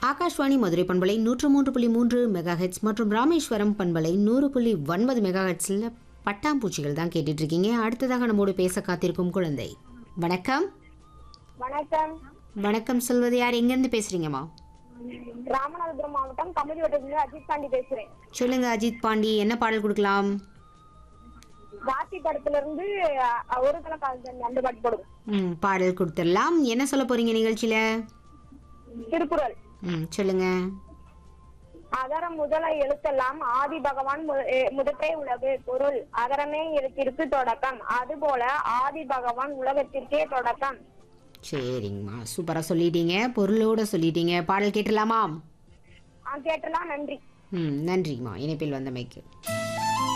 ஆகாஷ்வாணி மதுரை பண்பலை நூற்று மூன்று புள்ளி மூன்று மெகா ஹெட்ஸ் மற்றும் ராமேஸ்வரம் பண்பலை நூறு புள்ளி ஒன்பது மெகா ஹெட்ஸில் பட்டாம்பூச்சிகள் தான் கேட்டுட்டு இருக்கீங்க அடுத்ததாக நம்மோடு பேச காத்திருக்கும் குழந்தை வணக்கம் வணக்கம் வணக்கம் சொல்வது யார் எங்கேருந்து பேசுறீங்கம்மா ராமநாதபுரம் மாவட்டம் கமிதி வட்டத்துல அஜித் பாண்டி பேசுறேன் சொல்லுங்க அஜித் பாண்டி என்ன பாடல் கொடுக்கலாம் ராசி படத்துல இருந்து அ, ஒரு தலை கால் அந்த பாட்டு போடுங்க ம் பாடல் கொடுத்துடலாம் என்ன சொல்ல போறீங்க நிகழ்ச்சியில திருக்குறள் ம் சொல்லுங்க அகர முதல எழுத்தெல்லாம் ஆதி பகவான் மு- எ, முதற்றே உலகு பொருள் அகரமே எழுத்திற்கு தொடக்கம் அதுபோல ஆதி பகவான் உலகத்திற்கே தொடக்கம் சரிங்கம்மா சூப்பராக சொல்லிட்டீங்க பொருளோட சொல்லிட்டீங்க பாடல் கேட்டலாமா ஆ, கேட்டலாம் நன்றி ம் நன்றிங்கம்மா இணைப்பில் வந்தமைக்கு